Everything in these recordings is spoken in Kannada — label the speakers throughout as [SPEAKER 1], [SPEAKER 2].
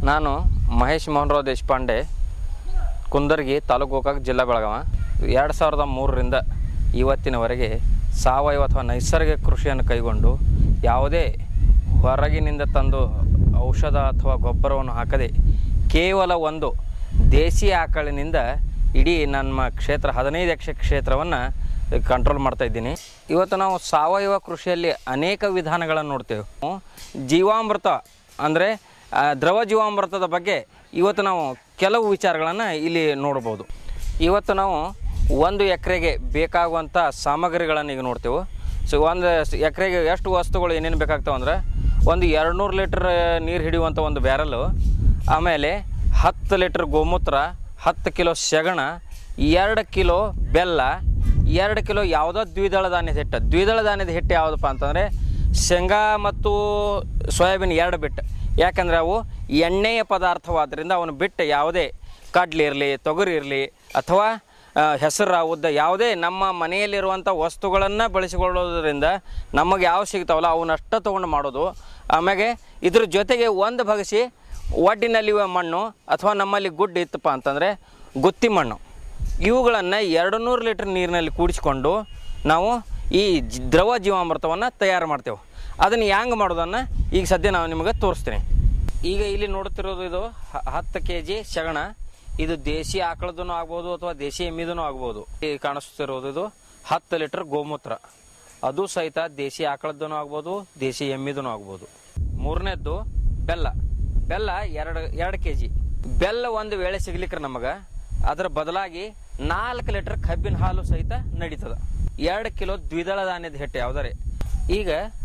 [SPEAKER 1] ನಾನು ಮಹೇಶ್ ಮೋಹನ್ರಾವ್ ದೇಶಪಾಂಡೆ ಕುಂದರ್ಗಿ ತಾಲೂಕು ಗೋಕಾಕ್ ಜಿಲ್ಲಾ ಬೆಳಗಾವ ಎರಡು ಸಾವಿರದ ಮೂರರಿಂದ ಇವತ್ತಿನವರೆಗೆ ಸಾವಯವ ಅಥವಾ ನೈಸರ್ಗಿಕ ಕೃಷಿಯನ್ನು ಕೈಗೊಂಡು ಯಾವುದೇ ಹೊರಗಿನಿಂದ ತಂದು ಔಷಧ ಅಥವಾ ಗೊಬ್ಬರವನ್ನು ಹಾಕದೆ ಕೇವಲ ಒಂದು ದೇಸಿ ಆಕಳಿನಿಂದ ಇಡೀ ನಮ್ಮ ಕ್ಷೇತ್ರ ಹದಿನೈದು ಎಕರೆ ಕ್ಷೇತ್ರವನ್ನು ಕಂಟ್ರೋಲ್ ಮಾಡ್ತಾ ಇದ್ದೀನಿ ಇವತ್ತು ನಾವು ಸಾವಯವ ಕೃಷಿಯಲ್ಲಿ ಅನೇಕ ವಿಧಾನಗಳನ್ನು ನೋಡ್ತೇವೆ ಹ್ಮ್. ಜೀವಾಮೃತ ಅಂದರೆ ದ್ರವ ಜೀವಾಮೃತದ ಬಗ್ಗೆ ಇವತ್ತು ನಾವು ಕೆಲವು ವಿಚಾರಗಳನ್ನು ಇಲ್ಲಿ ನೋಡ್ಬೋದು ಇವತ್ತು ನಾವು ಒಂದು ಎಕರೆಗೆ ಬೇಕಾಗುವಂಥ ಸಾಮಗ್ರಿಗಳನ್ನು ಈಗ ನೋಡ್ತೇವೆ ಸೊ ಒಂದು ಎಕರೆಗೆ ಎಷ್ಟು ವಸ್ತುಗಳು ಏನೇನು ಬೇಕಾಗ್ತಾವೆ ಅಂದ್ರೆ ಒಂದು ಎರಡು ನೂರು ಲೀಟ್ರ್ ನೀರು ಹಿಡಿಯುವಂಥ ಒಂದು ಬ್ಯಾರಲ್ಲು ಆಮೇಲೆ ಹತ್ತು ಲೀಟ್ರ್ ಗೋಮೂತ್ರ ಹತ್ತು ಕಿಲೋ ಸೆಗಣ ಎರಡು ಕಿಲೋ ಬೆಲ್ಲ ಎರಡು ಕಿಲೋ ಯಾವುದೋ ದ್ವಿದಳ ಧಾನ್ಯದ ಹಿಟ್ಟು ದ್ವಿದಳ ಧಾನ್ಯದ ಹಿಟ್ಟು ಯಾವುದಪ್ಪ ಅಂತಂದರೆ ಶೇಂಗಾ ಮತ್ತು ಸೋಯಾಬೀನ್ ಎರಡು ಬಿಟ್ಟು ಯಾಕಂದರೆ ಅವು ಎಣ್ಣೆಯ ಪದಾರ್ಥವಾದ್ದರಿಂದ ಅವನು ಬಿಟ್ಟು ಯಾವುದೇ ಕಡ್ಲಿ ಇರಲಿ ತೊಗರಿ ಇರಲಿ ಅಥವಾ ಆ, ಹೆಸರು ಉದ್ದ ಯಾವುದೇ ನಮ್ಮ ಮನೆಯಲ್ಲಿರುವಂಥ ವಸ್ತುಗಳನ್ನು ಬಳಸಿಕೊಳ್ಳೋದ್ರಿಂದ ನಮಗೆ ಯಾವ ಸಿಗ್ತಾವಲ್ಲ ಅವನ್ನಷ್ಟ ತೊಗೊಂಡು ಮಾಡೋದು ಆಮ್ಯಾಗೆ ಇದ್ರ ಜೊತೆಗೆ ಒಂದು ಭಗಿಸಿ ಒಡ್ಡಿನಲ್ಲಿ ಮಣ್ಣು ಅಥವಾ ನಮ್ಮಲ್ಲಿ ಗುಡ್ಡ ಇತ್ತಪ್ಪ ಅಂತಂದರೆ ಗುತ್ತಿ ಮಣ್ಣು ಇವುಗಳನ್ನು ಎರಡು ನೂರು ಲೀಟ್ರ್ ನೀರಿನಲ್ಲಿ ಕೂಡಿಸ್ಕೊಂಡು ನಾವು ಈ ಜ್- ದ್ರವ ಜೀವಾಮೃತವನ್ನು ತಯಾರು ಮಾಡ್ತೇವೆ ಅದನ್ನು ಹ್ಯಾಂಗೆ ಮಾಡೋದನ್ನು ಈಗ ಸದ್ಯ ನಾವು ನಿಮಗೆ ತೋರಿಸ್ತೀನಿ ಈಗ ಇಲ್ಲಿ ನೋಡ್ತಿರೋದು ಇದು ಹ- ಹತ್ತು ಕೆ ಜಿ ಸಗಣ ಇದು ದೇಸಿ ಆಕಳದೂ ಆಗ್ಬೋದು ಅಥವಾ ದೇಸಿ ಎಮ್ಮಿದೂ ಆಗ್ಬೋದು ಈ ಕಾಣಿಸ್ತಿರೋದು ಇದು ಹತ್ತು ಲೀಟರ್ ಗೋಮೂತ್ರ ಅದು ಸಹಿತ ದೇಸಿ ಆಕಳದ್ದೂ ಆಗ್ಬೋದು ದೇಸಿ ಎಮ್ಮಿದೂ ಆಗ್ಬೋದು ಮೂರನೇದ್ದು ಬೆಲ್ಲ ಬೆಲ್ಲ ಎರಡು ಎರಡು ಕೆ ಜಿ ಬೆಲ್ಲ ಒಂದು ವೇಳೆ ಸಿಗ್ಲಿಕ್ರೆ ನಮಗೆ ಅದರ ಬದಲಾಗಿ ನಾಲ್ಕು ಲೀಟರ್ ಕಬ್ಬಿನ ಹಾಲು ಸಹಿತ ನಡೀತದ ಎರಡು ಕಿಲೋ ದ್ವಿದಳ ಧಾನ್ಯದ ಹಿಟ್ಟು ಯಾವ್ದಾರೆ ಈಗ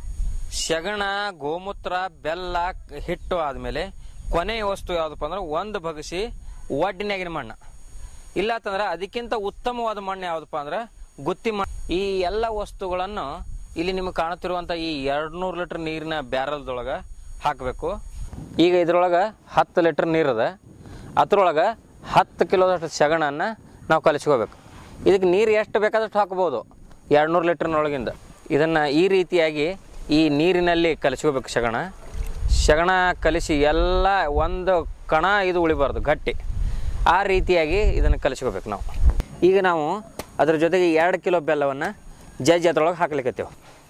[SPEAKER 1] ಸಗಣ ಗೋಮೂತ್ರ ಬೆಲ್ಲ ಹಿಟ್ಟು ಆದಮೇಲೆ ಕೊನೆಯ ವಸ್ತು ಯಾವುದಪ್ಪ ಅಂದ್ರೆ ಒಂದು ಬಗಸಿ ಒಡ್ಡಿನಾಗಿನ ಮಣ್ಣು ಇಲ್ಲ ಅಂತಂದ್ರೆ ಅದಕ್ಕಿಂತ ಉತ್ತಮವಾದ ಮಣ್ಣು ಯಾವುದಪ್ಪ ಅಂದ್ರೆ ಗುತ್ತಿ ಮಣ್ಣು ಈ ಎಲ್ಲ ವಸ್ತುಗಳನ್ನು ಇಲ್ಲಿ ನಿಮಗೆ ಕಾಣುತ್ತಿರುವಂಥ ಈ ಎರಡು ನೂರು ಲೀಟರ್ ನೀರಿನ ಬ್ಯಾರಲ್ದೊಳಗೆ ಹಾಕಬೇಕು ಈಗ ಇದ್ರೊಳಗೆ ಹತ್ತು ಲೀಟರ್ ನೀರದ ಅದ್ರೊಳಗೆ ಹತ್ತು ಕಿಲೋದಷ್ಟು ಸಗಣನ್ನು ನಾವು ಕಲಿಸ್ಕೋಬೇಕು ಇದಕ್ಕೆ ನೀರು ಎಷ್ಟು ಬೇಕಾದಷ್ಟು ಹಾಕ್ಬೋದು ಎರಡು ನೂರು ಲೀಟರ್ನೊಳಗಿಂದ ಇದನ್ನು ಈ ರೀತಿಯಾಗಿ ಈ ನೀರಿನಲ್ಲಿ ಕಲಿಸ್ಕೋಬೇಕು ಸಗಣ ಸಗಣ ಕಲಿಸಿ ಎಲ್ಲ ಒಂದು ಕಣ ಇದು ಉಳಿಬಾರ್ದು ಗಟ್ಟಿ ಆ ರೀತಿಯಾಗಿ ಇದನ್ನು ಕಲಿಸ್ಕೋಬೇಕು ನಾವು ಈಗ ನಾವು ಅದ್ರ ಜೊತೆಗೆ ಎರಡು ಕಿಲೋ ಬೆಲ್ಲವನ್ನು ಜಜ್ಜಿ ಅದ್ರೊಳಗೆ ಹಾಕ್ಲಿಕ್ಕತ್ತೇವೆ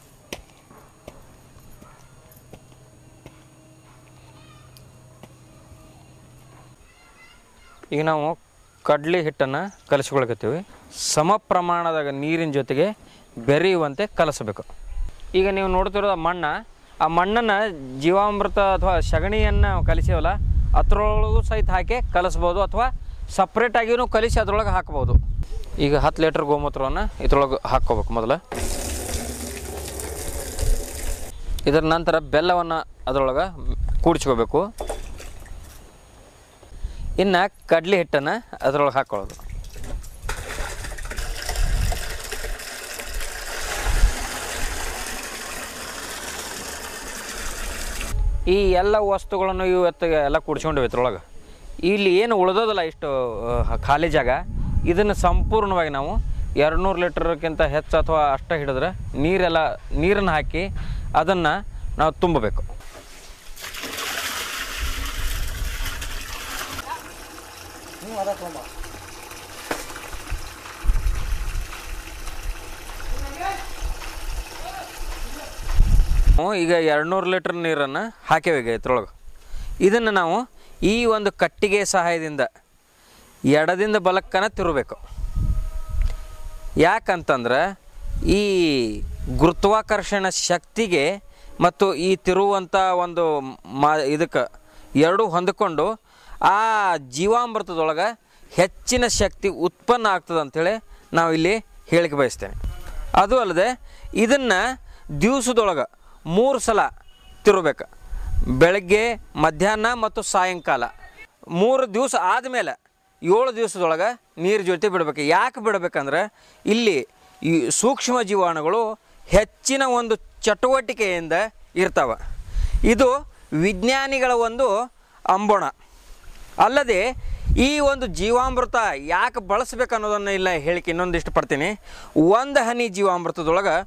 [SPEAKER 1] ಈಗ ನಾವು ಕಡ್ಲಿ ಹಿಟ್ಟನ್ನು ಕಲಿಸ್ಕೊಳಕತ್ತೀವಿ ಸಮ ಪ್ರಮಾಣದ ನೀರಿನ ಜೊತೆಗೆ ಬೆರೆಯುವಂತೆ ಕಲಸಬೇಕು ಈಗ ನೀವು ನೋಡ್ತಿರೋ ಆ ಮಣ್ಣ ಆ ಮಣ್ಣನ್ನು ಜೀವಾಮೃತ ಅಥವಾ ಸಗಣಿಯನ್ನು ಕಲಿಸೇವಲ್ಲ ಅದ್ರೊಳಗೂ ಸಹಿತ ಹಾಕಿ ಕಲಿಸ್ಬೋದು ಅಥವಾ ಸಪ್ರೇಟಾಗಿಯೂ ಕಲಿಸಿ ಅದ್ರೊಳಗೆ ಹಾಕ್ಬೋದು ಈಗ ಹತ್ತು ಲೀಟ್ರ್ ಗೋಮೂತ್ರವನ್ನು ಇದ್ರೊಳಗೆ ಹಾಕ್ಕೋಬೇಕು ಮೊದಲು ಇದರ ನಂತರ ಬೆಲ್ಲವನ್ನು ಅದರೊಳಗೆ ಕೂಡಿಸ್ಕೋಬೇಕು ಇನ್ನು ಕಡ್ಲಿ ಹಿಟ್ಟನ್ನು ಅದರೊಳಗೆ ಹಾಕ್ಕೊಳ್ಳೋದು ಈ ಎಲ್ಲ ವಸ್ತುಗಳನ್ನು ಇವತ್ತು ಎಲ್ಲ ಕುಡ್ಸ್ಕೊಂಡಿವೆ ಇದ್ರೊಳಗೆ ಇಲ್ಲಿ ಏನು ಉಳ್ದೋದಲ್ಲ ಇಷ್ಟು ಆ, ಖಾಲಿ ಜಾಗ ಇದನ್ನು ಸಂಪೂರ್ಣವಾಗಿ ನಾವು ಎರಡು ನೂರು ಲೀಟರ್ಕ್ಕಿಂತ ಹೆಚ್ಚು ಅಥವಾ ಅಷ್ಟ ಹಿಡಿದ್ರೆ ನೀರೆಲ್ಲ ನೀರನ್ನು ಹಾಕಿ ಅದನ್ನು ನಾವು ತುಂಬಬೇಕು ನಾವು ಈಗ ಎರಡು ನೂರು ಲೀಟ್ರ್ ನೀರನ್ನು ಹಾಕೇವೆ ಈಗ ಇದ್ರೊಳಗೆ ಇದನ್ನು ನಾವು ಈ ಒಂದು ಕಟ್ಟಿಗೆ ಸಹಾಯದಿಂದ ಎಡದಿಂದ ಬಲಕ್ಕನ ತಿರುಬೇಕು ಯಾಕಂತಂದ್ರೆ ಈ ಗುರುತ್ವಾಕರ್ಷಣ ಶಕ್ತಿಗೆ ಮತ್ತು ಈ ತಿರುವಂಥ ಒಂದು ಮಾ ಇದಕ್ಕೆ ಎರಡೂ ಹೊಂದಿಕೊಂಡು ಆ ಜೀವಾಮೃತದೊಳಗೆ ಹೆಚ್ಚಿನ ಶಕ್ತಿ ಉತ್ಪನ್ನ ಆಗ್ತದೆ ಅಂಥೇಳಿ ನಾವು ಇಲ್ಲಿ ಹೇಳಿಕೆ ಬಯಸ್ತೇನೆ ಅದು ಅಲ್ಲದೆ ಇದನ್ನು ದಿವಸದೊಳಗೆ ಮೂರು ಸಲ ತಿರುಬೇಕು ಬೆಳಗ್ಗೆ ಮಧ್ಯಾಹ್ನ ಮತ್ತು ಸಾಯಂಕಾಲ ಮೂರು ದಿವಸ ಆದಮೇಲೆ ಏಳು ದಿವಸದೊಳಗೆ ನೀರು ಜೊತೆ ಬಿಡಬೇಕು ಯಾಕೆ ಬಿಡಬೇಕಂದ್ರೆ ಇಲ್ಲಿ ಈ ಸೂಕ್ಷ್ಮ ಜೀವಾಣುಗಳು ಹೆಚ್ಚಿನ ಒಂದು ಚಟುವಟಿಕೆಯಿಂದ ಇರ್ತಾವೆ ಇದು ವಿಜ್ಞಾನಿಗಳ ಒಂದು ಅಂಬೋಣ ಅಲ್ಲದೆ ಈ ಒಂದು ಜೀವಾಮೃತ ಯಾಕೆ ಬಳಸ್ಬೇಕು ಅನ್ನೋದನ್ನು ಇಲ್ಲ ಹೇಳಿಕೆ ಇನ್ನೊಂದಿಷ್ಟು ಪಡ್ತೀನಿ ಒಂದು ಹನಿ ಜೀವಾಮೃತದೊಳಗೆ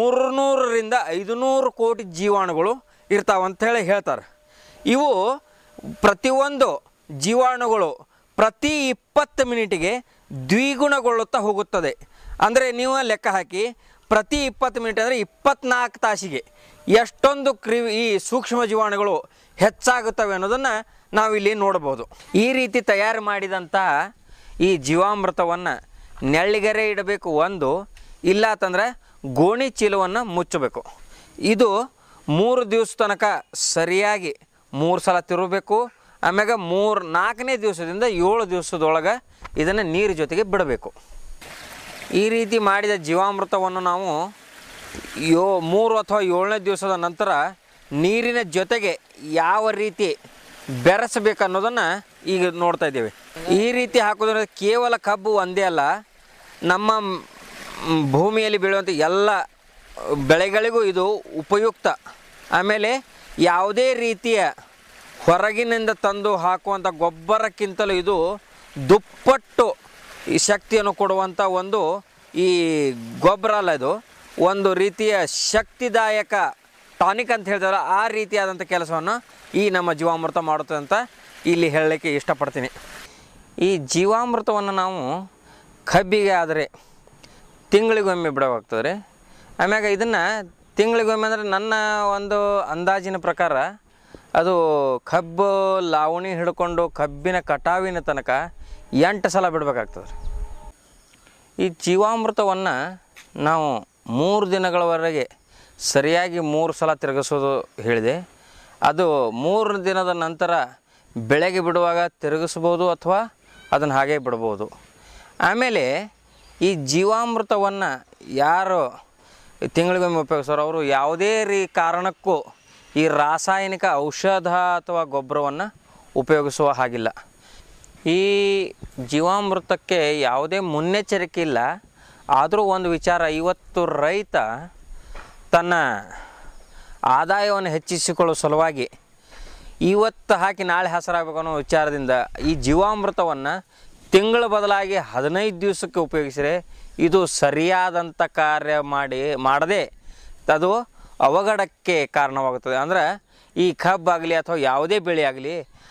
[SPEAKER 1] ಮೂರುನೂರರಿಂದ ಐದುನೂರು ಕೋಟಿ ಜೀವಾಣುಗಳು ಇರ್ತಾವಂತ ಹೇಳಿ ಹೇಳ್ತಾರೆ ಇವು ಪ್ರತಿಯೊಂದು ಜೀವಾಣುಗಳು ಪ್ರತಿ ಇಪ್ಪತ್ತು ಮಿನಿಟಿಗೆ ದ್ವಿಗುಣಗೊಳ್ಳುತ್ತಾ ಹೋಗುತ್ತದೆ ಅಂದರೆ ನೀವು ಲೆಕ್ಕ ಹಾಕಿ ಪ್ರತಿ ಇಪ್ಪತ್ತು ಮಿನಿಟ್ ಅಂದರೆ ಇಪ್ಪತ್ನಾಲ್ಕು ತಾಸಿಗೆ ಎಷ್ಟೊಂದು ಕ್ರಿ ಈ ಸೂಕ್ಷ್ಮ ಜೀವಾಣುಗಳು ಹೆಚ್ಚಾಗುತ್ತವೆ ಅನ್ನೋದನ್ನು ನಾವಿಲ್ಲಿ ನೋಡ್ಬೋದು ಈ ರೀತಿ ತಯಾರು ಮಾಡಿದಂಥ ಈ ಜೀವಾಮೃತವನ್ನು ನೆಳ್ಳಿಗೆರೆ ಇಡಬೇಕು ಒಂದು ಇಲ್ಲ ಅಂತಂದರೆ ಗೋಣಿ ಚೀಲವನ್ನು ಮುಚ್ಚಬೇಕು ಇದು ಮೂರು ದಿವಸ ತನಕ ಸರಿಯಾಗಿ ಮೂರು ಸಲ ತಿರುಗಬೇಕು ಆಮ್ಯಾಗ ಮೂರು ನಾಲ್ಕನೇ ದಿವಸದಿಂದ ಏಳು ದಿವಸದೊಳಗೆ ಇದನ್ನು ನೀರು ಜೊತೆಗೆ ಬಿಡಬೇಕು ಈ ರೀತಿ ಮಾಡಿದ ಜೀವಾಮೃತವನ್ನು ನಾವು ಯೋ ಮೂರು ಅಥವಾ ಏಳನೇ ದಿವಸದ ನಂತರ ನೀರಿನ ಜೊತೆಗೆ ಯಾವ ರೀತಿ ಬೆರೆಸಬೇಕು ಅನ್ನೋದನ್ನು ಈಗ ನೋಡ್ತಾ ಇದ್ದೇವೆ ಈ ರೀತಿ ಹಾಕೋದ್ರಿಂದ ಕೇವಲ ಕಬ್ಬು ಒಂದೇ ಅಲ್ಲ ನಮ್ಮ ಮ್, ಭೂಮಿಯಲ್ಲಿ ಬೆಳೆಯುವಂಥ ಎಲ್ಲ ಬೆಳೆಗಳಿಗೂ ಇದು ಉಪಯುಕ್ತ ಆಮೇಲೆ ಯಾವುದೇ ರೀತಿಯ ಹೊರಗಿನಿಂದ ತಂದು ಹಾಕುವಂಥ ಗೊಬ್ಬರಕ್ಕಿಂತಲೂ ಇದು ದುಪ್ಪಟ್ಟು ಈ ಶಕ್ತಿಯನ್ನು ಕೊಡುವಂಥ ಒಂದು ಈ ಗೊಬ್ಬರ ಅಲ್ಲ ಇದು ಒಂದು ರೀತಿಯ ಶಕ್ತಿದಾಯಕ ಟಾನಿಕ್ ಅಂತ ಹೇಳ್ತಾರಲ್ಲ ಆ ರೀತಿಯಾದಂಥ ಕೆಲಸವನ್ನು ಈ ನಮ್ಮ ಜೀವಾಮೃತ ಮಾಡುತ್ತೆ ಅಂತ ಇಲ್ಲಿ ಹೇಳಲಿಕ್ಕೆ ಇಷ್ಟಪಡ್ತೀನಿ ಈ ಜೀವಾಮೃತವನ್ನು ನಾವು ಕಬ್ಬಿಗೆ ಆದರೆ ತಿಂಗಳಿಗೊಮ್ಮೆ ಬಿಡಬೇಕಾಗ್ತದೆ ರೀ ಆಮ್ಯಾಗ ಇದನ್ನು ತಿಂಗಳಿಗೊಮ್ಮೆ ಅಂದರೆ ನನ್ನ ಒಂದು ಅಂದಾಜಿನ ಪ್ರಕಾರ ಅದು ಕಬ್ಬು ಲಾವಣಿ ಹಿಡ್ಕೊಂಡು ಕಬ್ಬಿನ ಕಟಾವಿನ ತನಕ ಎಂಟು ಸಲ ಬಿಡಬೇಕಾಗ್ತದೆ ರೀ ಈ ಜೀವಾಮೃತವನ್ನು ನಾವು ಮೂರು ದಿನಗಳವರೆಗೆ ಸರಿಯಾಗಿ ಮೂರು ಸಲ ತಿರುಗಿಸೋದು ಹೇಳಿದೆ ಅದು ಮೂರು ದಿನದ ನಂತರ ಬೆಳಗ್ಗೆ ಬಿಡುವಾಗ ತಿರುಗಿಸ್ಬೋದು ಅಥವಾ ಅದನ್ನು ಹಾಗೆ ಬಿಡ್ಬೋದು ಆಮೇಲೆ ಈ ಜೀವಾಮೃತವನ್ನು ಯಾರು ತಿಂಗಳಿಗೊಮ್ಮೆ ಉಪಯೋಗಿಸೋರು ಅವರು ಯಾವುದೇ ರೀ ಕಾರಣಕ್ಕೂ ಈ ರಾಸಾಯನಿಕ ಔಷಧ ಅಥವಾ ಗೊಬ್ಬರವನ್ನು ಉಪಯೋಗಿಸುವ ಹಾಗಿಲ್ಲ ಈ ಜೀವಾಮೃತಕ್ಕೆ ಯಾವುದೇ ಮುನ್ನೆಚ್ಚರಿಕೆ ಇಲ್ಲ ಆದರೂ ಒಂದು ವಿಚಾರ ಇವತ್ತು ರೈತ ತನ್ನ ಆದಾಯವನ್ನು ಹೆಚ್ಚಿಸಿಕೊಳ್ಳುವ ಸಲುವಾಗಿ ಇವತ್ತು ಹಾಕಿ ನಾಳೆ ಹಸರಾಗಬೇಕು ಅನ್ನೋ ವಿಚಾರದಿಂದ ಈ ಜೀವಾಮೃತವನ್ನು ತಿಂಗಳ ಬದಲಾಗಿ ಹದಿನೈದು ದಿವಸಕ್ಕೆ ಉಪಯೋಗಿಸಿದರೆ ಇದು ಸರಿಯಾದಂಥ ಕಾರ್ಯ ಮಾಡಿ ಮಾಡದೆ ಅದು ಅವಘಡಕ್ಕೆ ಕಾರಣವಾಗುತ್ತದೆ ಅಂದರೆ ಈ ಕಬ್ಬಾಗಲಿ ಅಥವಾ ಯಾವುದೇ ಬೆಳೆ ಆಗಲಿ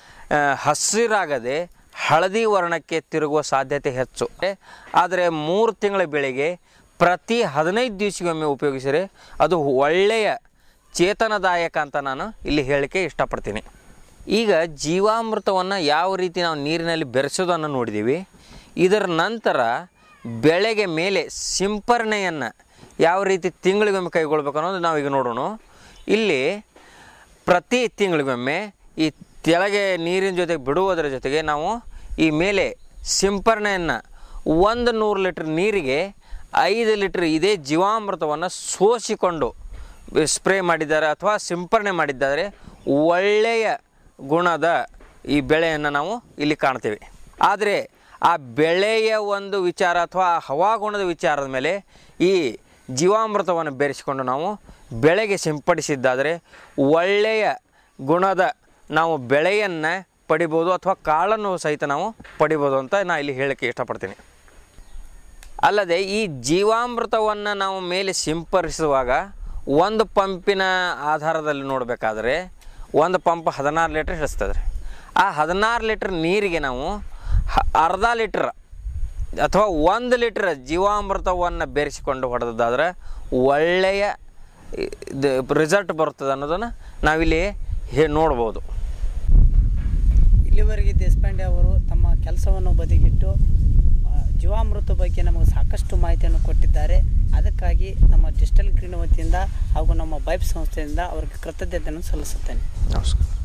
[SPEAKER 1] ಹಸಿರಾಗದೆ ಹಳದಿ ವರ್ಣಕ್ಕೆ ತಿರುಗುವ ಸಾಧ್ಯತೆ ಹೆಚ್ಚು ಆದರೆ ಮೂರು ತಿಂಗಳ ಬೆಳೆಗೆ ಪ್ರತಿ ಹದಿನೈದು ದಿವಸಗೊಮ್ಮೆ ಉಪಯೋಗಿಸಿದರೆ ಅದು ಒಳ್ಳೆಯ ಚೇತನದಾಯಕ ಅಂತ ನಾನು ಇಲ್ಲಿ ಹೇಳಲಿಕ್ಕೆ ಇಷ್ಟಪಡ್ತೀನಿ ಈಗ ಜೀವಾಮೃತವನ್ನು ಯಾವ ರೀತಿ ನಾವು ನೀರಿನಲ್ಲಿ ಬೆರೆಸೋದನ್ನು ನೋಡಿದ್ದೀವಿ ಇದರ ನಂತರ ಬೆಳೆಗೆ ಮೇಲೆ ಸಿಂಪರಣೆಯನ್ನು ಯಾವ ರೀತಿ ತಿಂಗಳಿಗೊಮ್ಮೆ ಕೈಗೊಳ್ಬೇಕು ಅನ್ನೋದು ನಾವೀಗ ನೋಡೋಣ ಇಲ್ಲಿ ಪ್ರತಿ ತಿಂಗಳಿಗೊಮ್ಮೆ ಈ ತೆಳಗೆ ನೀರಿನ ಜೊತೆಗೆ ಬಿಡುವುದರ ಜೊತೆಗೆ ನಾವು ಈ ಮೇಲೆ ಸಿಂಪರಣೆಯನ್ನು ಒಂದು ನೂರು ಲೀಟ್ರ್ ನೀರಿಗೆ ಐದು ಲೀಟ್ರ್ ಇದೇ ಜೀವಾಮೃತವನ್ನು ಸೋಸಿಕೊಂಡು ಸ್ಪ್ರೇ ಮಾಡಿದ್ದಾರೆ ಅಥವಾ ಸಿಂಪರಣೆ ಮಾಡಿದ್ದಾರೆ ಒಳ್ಳೆಯ ಗುಣದ ಈ ಬೆಳೆಯನ್ನು ನಾವು ಇಲ್ಲಿ ಕಾಣ್ತೇವೆ ಆದರೆ ಆ ಬೆಳೆಯ ಒಂದು ವಿಚಾರ ಅಥವಾ ಆ ಹವಾಗುಣದ ವಿಚಾರದ ಮೇಲೆ ಈ ಜೀವಾಮೃತವನ್ನು ಬೆರೆಸಿಕೊಂಡು ನಾವು ಬೆಳೆಗೆ ಸಿಂಪಡಿಸಿದ್ದಾದರೆ ಒಳ್ಳೆಯ ಗುಣದ ನಾವು ಬೆಳೆಯನ್ನು ಪಡಿಬೋದು ಅಥವಾ ಕಾಳನ್ನು ಸಹಿತ ನಾವು ಪಡಿಬೋದು ಅಂತ ನಾನು ಇಲ್ಲಿ ಹೇಳಕ್ಕೆ ಇಷ್ಟಪಡ್ತೀನಿ ಅಲ್ಲದೆ ಈ ಜೀವಾಮೃತವನ್ನು ನಾವು ಮೇಲೆ ಸಿಂಪಡಿಸುವಾಗ ಒಂದು ಪಂಪಿನ ಆಧಾರದಲ್ಲಿ ನೋಡಬೇಕಾದ್ರೆ ಒಂದು ಪಂಪ್ ಹದಿನಾರು ಲೀಟ್ರ್ ಹಿಡಿಸ್ತದೆ ರೀ ಆ ಹದಿನಾರು ಲೀಟ್ರ್ ನೀರಿಗೆ ನಾವು ಹ- ಅರ್ಧ ಲೀಟ್ರ್ ಅಥವಾ ಒಂದು ಲೀಟ್ರ್ ಜೀವಾಮೃತವನ್ನು ಬೆರೆಸಿಕೊಂಡು ಹೊಡೆದಾದ್ರೆ ಒಳ್ಳೆಯ ಇದು ರಿಸಲ್ಟ್ ಬರ್ತದೆ ಅನ್ನೋದನ್ನು ನಾವಿಲ್ಲಿ ಹೇ ನೋಡ್ಬೋದು
[SPEAKER 2] ಇಲ್ಲಿವರೆಗೆ ದೇಶಪಾಂಡೆ ಅವರು ತಮ್ಮ ಕೆಲಸವನ್ನು ಬದಿಗಿಟ್ಟು ಆ, ಜೀವಾಮೃತ ಬಗ್ಗೆ ನಮಗೆ ಸಾಕಷ್ಟು ಮಾಹಿತಿಯನ್ನು ಕೊಟ್ಟಿದ್ದಾರೆ ಅದಕ್ಕಾಗಿ ನಮ್ಮ ಡಿಜಿಟಲ್ ಗ್ರೀನ್ ವತಿಯಿಂದ ಹಾಗೂ ನಮ್ಮ ಬೈಪ್ ಸಂಸ್ಥೆಯಿಂದ ಅವರಿಗೆ ಕೃತಜ್ಞತೆಯನ್ನು ಸಲ್ಲಿಸುತ್ತೇನೆ
[SPEAKER 1] ನಮಸ್ಕಾರ